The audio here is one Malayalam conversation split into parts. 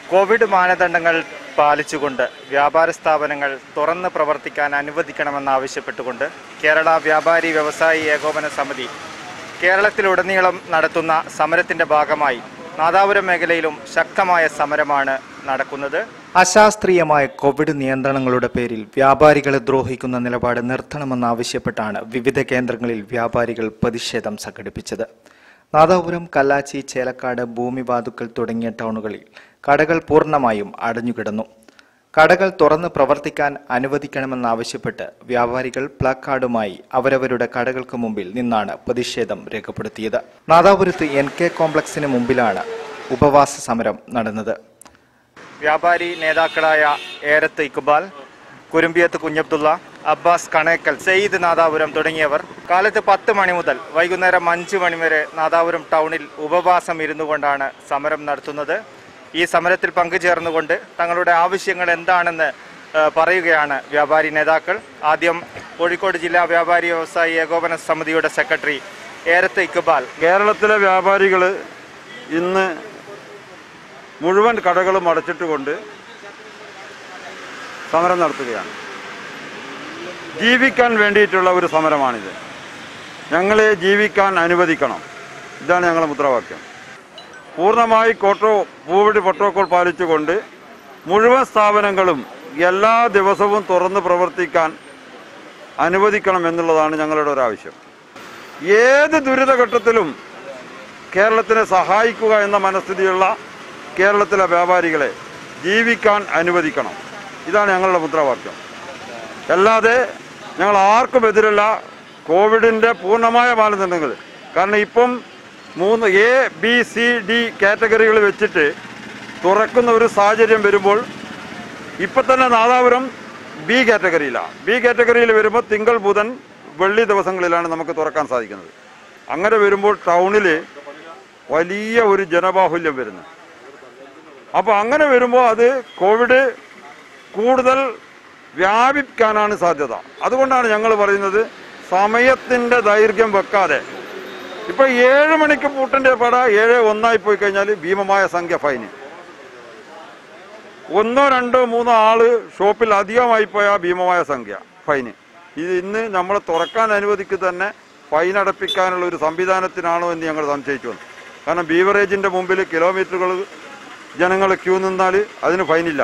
കോവിഡ് മാനദണ്ഡങ്ങൾ പാലിച്ചുകൊണ്ട് വ്യാപാര സ്ഥാപനങ്ങൾ തുറന്ന് പ്രവർത്തിക്കാൻ അനുവദിക്കണമെന്നാവശ്യപ്പെട്ടുകൊണ്ട് കേരള വ്യാപാരി വ്യവസായി ഏകോപന സമിതി കേരളത്തിലുടനീളം നടത്തുന്ന സമരത്തിന്റെ ഭാഗമായി നാദാപുരം മേഖലയിലും ശക്തമായ സമരമാണ് നടക്കുന്നത് അശാസ്ത്രീയമായ കോവിഡ് നിയന്ത്രണങ്ങളുടെ പേരിൽ വ്യാപാരികളെ ദ്രോഹിക്കുന്ന നിലപാട് നിർത്തണമെന്നാവശ്യപ്പെട്ടാണ് വിവിധ കേന്ദ്രങ്ങളിൽ വ്യാപാരികൾ പ്രതിഷേധം സംഘടിപ്പിച്ചത് നാദാപുരം കല്ലാച്ചി ചേലക്കാട് ഭൂമിവാതുക്കൽ തുടങ്ങിയ ടൗണുകളിൽ കടകൾ പൂർണ്ണമായും അടഞ്ഞുകിടന്നു കടകൾ തുറന്ന് പ്രവർത്തിക്കാൻ അനുവദിക്കണമെന്നാവശ്യപ്പെട്ട് വ്യാപാരികൾ പ്ലക്കാർഡുമായി അവരവരുടെ കടകൾക്ക് മുമ്പിൽ നിന്നാണ് പ്രതിഷേധം രേഖപ്പെടുത്തിയത് നാദാപുരത്ത് എൻ കെ കോംപ്ലക്സിന് മുമ്പിലാണ് ഉപവാസ സമരം നടന്നത് വ്യാപാരി നേതാക്കളായ ഏരത്ത് ഇക്ബാൽ കുരുമ്പിയത്ത് കുഞ്ഞബ്ദുള്ള അബ്ബാസ് കണേക്കൽ സെയ്ദ് നാദാപുരം തുടങ്ങിയവർ കാലത്ത് പത്ത് മണി മുതൽ വൈകുന്നേരം അഞ്ച് മണി വരെ നാദാപുരം ടൗണിൽ ഉപവാസം ഇരുന്നു കൊണ്ടാണ് സമരം നടത്തുന്നത് ഈ സമരത്തിൽ പങ്കുചേർന്നുകൊണ്ട് തങ്ങളുടെ ആവശ്യങ്ങൾ എന്താണെന്ന് ആ, പറയുകയാണ് വ്യാപാരി നേതാക്കൾ ആദ്യം കോഴിക്കോട് ജില്ലാ വ്യാപാരി വ്യവസായി ഏകോപന സമിതിയുടെ സെക്രട്ടറി ഏരത്ത് ഇക്ബാൽ കേരളത്തിലെ വ്യാപാരികൾ ഇന്ന് മുഴുവൻ കടകളും അടച്ചിട്ടുകൊണ്ട് സമരം നടത്തുകയാണ് ജീവിക്കാൻ വേണ്ടിയിട്ടുള്ള ഒരു സമരമാണിത് ഞങ്ങളെ ജീവിക്കാൻ അനുവദിക്കണം ഇതാണ് ഞങ്ങളുടെ മുദ്രാവാക്യം പൂർണ്ണമായി കോട്ടോ കോവിഡ് പ്രോട്ടോകോൾ പാലിച്ചുകൊണ്ട് മുഴുവൻ സ്ഥാപനങ്ങളും എല്ലാ ദിവസവും തുറന്ന് പ്രവർത്തിക്കാൻ അനുവദിക്കണം എന്നുള്ളതാണ് ഞങ്ങളുടെ ഒരാവശ്യം ഏത് ദുരിതഘട്ടത്തിലും കേരളത്തിനെ സഹായിക്കുക എന്ന മനസ്ഥിതിയുള്ള കേരളത്തിലെ വ്യാപാരികളെ ജീവിക്കാൻ അനുവദിക്കണം ഇതാണ് ഞങ്ങളുടെ മുദ്രാവാക്യം അല്ലാതെ ഞങ്ങൾ ആർക്കും എതിരല്ല കോവിഡിൻ്റെ പൂർണ്ണമായ മാനദണ്ഡങ്ങൾ കാരണം ഇപ്പം മൂന്ന് എ ബി സി ഡി കാറ്റഗറികൾ വെച്ചിട്ട് തുറക്കുന്ന ഒരു സാഹചര്യം വരുമ്പോൾ ഇപ്പം തന്നെ നാദാപുരം ബി കാറ്റഗറിയിലാണ് ബി കാറ്റഗറിയിൽ വരുമ്പോൾ തിങ്കൾ ബുധൻ വെള്ളി ദിവസങ്ങളിലാണ് നമുക്ക് തുറക്കാൻ സാധിക്കുന്നത് അങ്ങനെ വരുമ്പോൾ ടൗണിൽ വലിയ ഒരു ജനബാഹുല്യം വരുന്നു അപ്പോൾ അങ്ങനെ വരുമ്പോൾ അത് കോവിഡ് കൂടുതൽ വ്യാപിക്കാനാണ് സാധ്യത അതുകൊണ്ടാണ് ഞങ്ങൾ പറയുന്നത് സമയത്തിൻ്റെ ദൈർഘ്യം വെക്കാതെ ഇപ്പൊ ഏഴ് മണിക്ക് പൂട്ടിന്റെ പട ഏഴ് ഒന്നായി പോയി കഴിഞ്ഞാൽ ഭീമമായ സംഖ്യ ഫൈന് ഒന്നോ രണ്ടോ മൂന്നോ ആള് ഷോപ്പിൽ അധികമായി പോയ ഭീമമായ സംഖ്യ ഫൈന് ഇത് ഇന്ന് നമ്മളെ തുറക്കാൻ അനുവദിക്ക് തന്നെ ഫൈൻ അടപ്പിക്കാനുള്ള ഒരു സംവിധാനത്തിനാണോ എന്ന് ഞങ്ങൾ സംശയിച്ചു വന്നു കാരണം ബീവറേജിന്റെ മുമ്പിൽ കിലോമീറ്ററുകൾ ജനങ്ങൾ ക്യൂ നിന്നാൽ അതിന് ഫൈനില്ല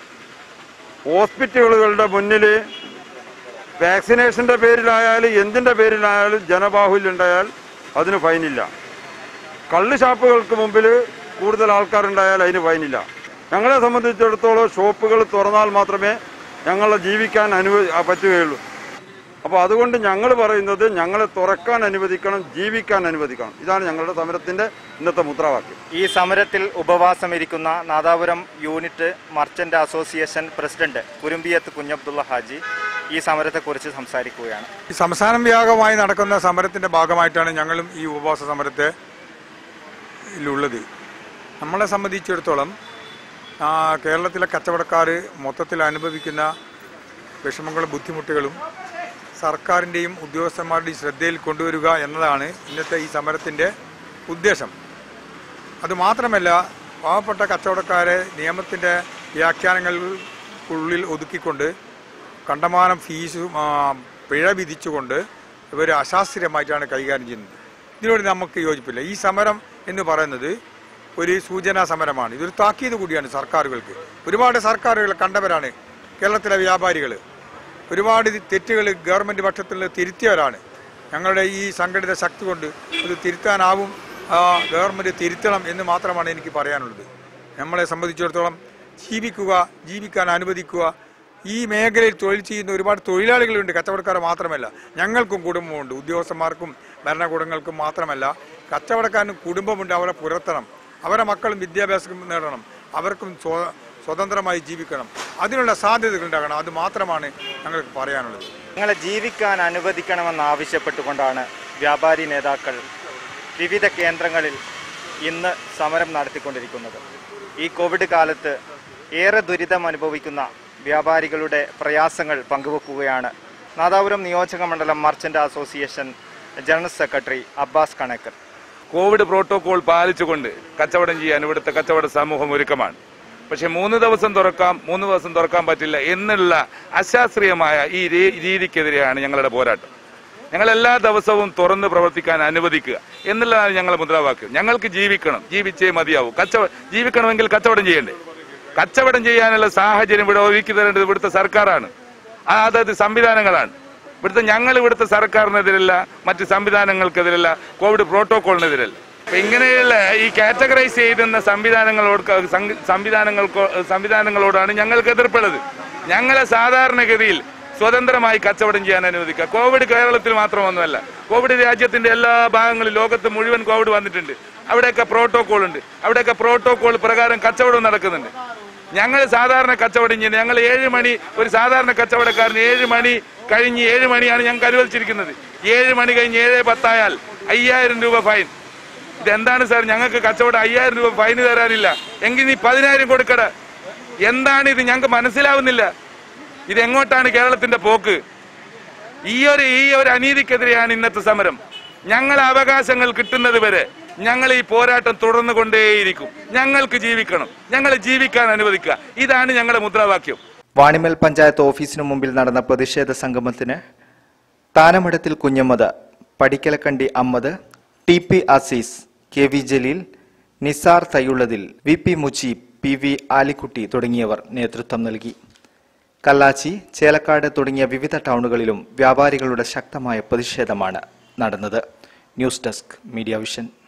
ഹോസ്പിറ്റലുകളുടെ മുന്നിൽ വാക്സിനേഷന്റെ പേരിലായാലും എന്തിന്റെ പേരിലായാലും ജനബാഹുല്യം ഉണ്ടായാൽ അതിന് ഫൈനില്ല കള്ള് ഷാപ്പുകൾക്ക് മുമ്പിൽ കൂടുതൽ ആൾക്കാരുണ്ടായാൽ അതിന് ഫൈനില്ല ഞങ്ങളെ സംബന്ധിച്ചിടത്തോളം ഷോപ്പുകൾ തുറന്നാൽ മാത്രമേ ഞങ്ങളെ ജീവിക്കാൻ അനുവ ആ, പറ്റുകയുള്ളൂ അപ്പോൾ അതുകൊണ്ട് ഞങ്ങൾ പറയുന്നത് ഞങ്ങളെ തുറക്കാൻ അനുവദിക്കണം ജീവിക്കാൻ അനുവദിക്കണം ഇതാണ് ഞങ്ങളുടെ സമരത്തിന്റെ ഇന്നത്തെ മുദ്രാവാക്യം ഈ സമരത്തിൽ ഉപവാസം ഇരിക്കുന്ന Nadapuram unit merchant association president Kurumbiyath Kunhabdulla Haji ഈ സമരത്തെക്കുറിച്ച് സംസാരിക്കുകയാണ് ഈ സംസ്ഥാന വ്യാപകമായി നടക്കുന്ന സമരത്തിന്റെ ഭാഗമായിട്ടാണ് ഞങ്ങളും ഈ ഉപവാസ സമരത്തെ ഉള്ളത് നമ്മളെ സംബന്ധിച്ചിടത്തോളം ആ, കേരളത്തിലെ കച്ചവടക്കാർ മൊത്തത്തിൽ അനുഭവിക്കുന്ന വിഷമങ്ങളും ബുദ്ധിമുട്ടുകളും സർക്കാരിൻ്റെയും ഉദ്യോഗസ്ഥന്മാരുടെയും ശ്രദ്ധയിൽ കൊണ്ടുവരിക എന്നതാണ് ഇന്നത്തെ ഈ സമരത്തിൻ്റെ ഉദ്ദേശം അതുമാത്രമല്ല പാവപ്പെട്ട കച്ചവടക്കാരെ നിയമത്തിൻ്റെ വ്യാഖ്യാനങ്ങൾക്കുള്ളിൽ ഒതുക്കിക്കൊണ്ട് കണ്ടമാനം ഫീസും ആ, പിഴ വിധിച്ചുകൊണ്ട് ഇവർ അശാസ്ത്രീയമായിട്ടാണ് കൈകാര്യം ചെയ്യുന്നത് ഇതിനോട് നമുക്ക് യോജിപ്പില്ല ഈ സമരം എന്ന് പറയുന്നത് ഒരു സൂചനാ സമരമാണ് ഇതൊരു താക്കീത് കൂടിയാണ് സർക്കാരുകൾക്ക് ഒരുപാട് സർക്കാരുകൾ കണ്ടവരാണ് കേരളത്തിലെ വ്യാപാരികൾ ഒരുപാട് തെറ്റുകൾ ഗവൺമെൻറ് പക്ഷത്തിൽ നിന്ന് തിരുത്തിയവരാണ് ഞങ്ങളുടെ ഈ സംഘടിത ശക്തി കൊണ്ട് ഇത് തിരുത്താനാവും ആ, ഗവൺമെൻറ് തിരുത്തണം എന്ന് മാത്രമാണ് എനിക്ക് പറയാനുള്ളത് നമ്മളെ സംബന്ധിച്ചിടത്തോളം ജീവിക്കുക ജീവിക്കാൻ അനുവദിക്കുക ഈ മേഖലയിൽ തൊഴിൽ ചെയ്യുന്ന ഒരുപാട് തൊഴിലാളികളുണ്ട് കച്ചവടക്കാർ മാത്രമല്ല ഞങ്ങൾക്കും കുടുംബമുണ്ട് ഉദ്യോഗസ്ഥന്മാർക്കും ഭരണകൂടങ്ങൾക്കും മാത്രമല്ല കച്ചവടക്കാരനും കുടുംബമുണ്ട് അവരെ പുലർത്തണം അവരെ മക്കളും വിദ്യാഭ്യാസം നേടണം അവർക്കും സ്വ- സ്വതന്ത്രമായി ജീവിക്കണം അതിനുള്ള സാധ്യതകൾ ഉണ്ടാകണം അത് മാത്രമാണ് ഞങ്ങൾക്ക് പറയാനുള്ളത് നിങ്ങളെ ജീവിക്കാൻ അനുവദിക്കണമെന്ന് ആവശ്യപ്പെട്ടുകൊണ്ടാണ് വ്യാപാരി നേതാക്കൾ വിവിധ കേന്ദ്രങ്ങളിൽ ഇന്ന് സമരം നടത്തിക്കൊണ്ടിരിക്കുന്നത് ഈ കോവിഡ് കാലത്ത് ഏറെ ദുരിതം അനുഭവിക്കുന്ന വ്യാപാരികളുടെ പ്രയാസങ്ങൾ പങ്കുവെക്കുകയാണ് നാദാപുരം നിയോജക മണ്ഡലം merchant association general secretary Abbas Kanakkar covid protocol പാലിച്ചുകൊണ്ട് കച്ചവടം ചെയ്യാൻ ഇവിടുത്തെ കച്ചവട സമൂഹം ഒരുക്കമാണ് പക്ഷെ മൂന്ന് ദിവസം തുറക്കാം മൂന്ന് ദിവസം തുറക്കാൻ പറ്റില്ല എന്നുള്ള അശാസ്ത്രീയമായ ഈ രീ- രീതിക്കെതിരെയാണ് ഞങ്ങളുടെ പോരാട്ടം ഞങ്ങൾ എല്ലാ ദിവസവും തുറന്ന് പ്രവർത്തിക്കാൻ അനുവദിക്കുക എന്നുള്ളതാണ് ഞങ്ങളുടെ മുദ്രാവാക്യം ഞങ്ങൾക്ക് ജീവിക്കണം ജീവിച്ചേ മതിയാവൂ കച്ചവടം ജീവിക്കണമെങ്കിൽ കച്ചവടം ചെയ്യണ്ടേ കച്ചവടം ചെയ്യാനുള്ള സാഹചര്യം ഇവിടെ ഒരുക്കി തരേണ്ടത് ഇവിടുത്തെ സർക്കാരാണ് ആ അതത് സംവിധാനങ്ങളാണ് ഇവിടുത്തെ ഞങ്ങൾ ഇവിടുത്തെ സർക്കാരിനെതിരല്ല മറ്റ് സംവിധാനങ്ങൾക്കെതിരല്ല കോവിഡ് പ്രോട്ടോകോളിനെതിരല്ല അപ്പൊ ഇങ്ങനെയുള്ള ഈ കാറ്റഗറൈസ് ചെയ്യുന്ന സംവിധാനങ്ങളോട് സംഘ- സംവിധാനങ്ങൾക്കോ സംവിധാനങ്ങളോടാണ് ഞങ്ങൾക്ക് എതിർപ്പുള്ളത് ഞങ്ങളെ സാധാരണഗതിയിൽ സ്വതന്ത്രമായി കച്ചവടം ചെയ്യാൻ അനുവദിക്കുക കോവിഡ് കേരളത്തിൽ മാത്രമൊന്നുമല്ല കോവിഡ് രാജ്യത്തിന്റെ എല്ലാ ഭാഗങ്ങളിലും ലോകത്ത് മുഴുവൻ കോവിഡ് വന്നിട്ടുണ്ട് അവിടെയൊക്കെ പ്രോട്ടോകോൾ ഉണ്ട് അവിടെയൊക്കെ പ്രോട്ടോകോൾ പ്രകാരം കച്ചവടം നടക്കുന്നുണ്ട് ഞങ്ങൾ സാധാരണ കച്ചവടം ചെയ്യുന്നത് ഞങ്ങൾ ഏഴ് മണി ഒരു സാധാരണ കച്ചവടക്കാരന് ഏഴ് മണി കഴിഞ്ഞ് ഏഴ് മണിയാണ് ഞങ്ങൾക്ക് അനുവദിച്ചിരിക്കുന്നത് ഏഴ് മണി കഴിഞ്ഞ് ഏഴ് പത്തായാൽ അയ്യായിരം രൂപ ഫൈൻ ഇതെന്താണ് സാർ ഞങ്ങൾക്ക് കച്ചവടം അയ്യായിരം രൂപ ഫൈന് തരാനില്ല എങ്കിൽ നീ പതിനായിരം കൊടുക്കട എന്താണ് ഇത് ഞങ്ങൾക്ക് മനസ്സിലാവുന്നില്ല ഇത് എങ്ങോട്ടാണ് കേരളത്തിന്റെ പോക്ക് ഈ ഒരു ഈ ഒരു അനീതിക്കെതിരെയാണ് ഇന്നത്തെ സമരം ഞങ്ങളെ അവകാശങ്ങൾ കിട്ടുന്നത് വരെ ഞങ്ങൾ ഈ പോരാട്ടം തുടർന്നു കൊണ്ടേയിരിക്കും ഞങ്ങൾക്ക് ജീവിക്കണം ഞങ്ങളെ ജീവിക്കാൻ അനുവദിക്കുക ഇതാണ് ഞങ്ങളുടെ മുദ്രാവാക്യം വാണിമൽ പഞ്ചായത്ത് ഓഫീസിനു മുമ്പിൽ നടന്ന പ്രതിഷേധ സംഗമത്തിന് Thanamadathil Kunhammad Padikkalakkandi Ammad T P Aziz K V Jaleel Nisar Thayyullathil V P Mujeeb P V Alikutty തുടങ്ങിയവർ നേതൃത്വം നൽകി കല്ലാച്ചി ചേലക്കാട് തുടങ്ങിയ വിവിധ ടൗണുകളിലും വ്യാപാരികളുടെ ശക്തമായ പ്രതിഷേധമാണ് നടന്നത് ന്യൂസ് ഡെസ്ക് മീഡിയ വിഷൻ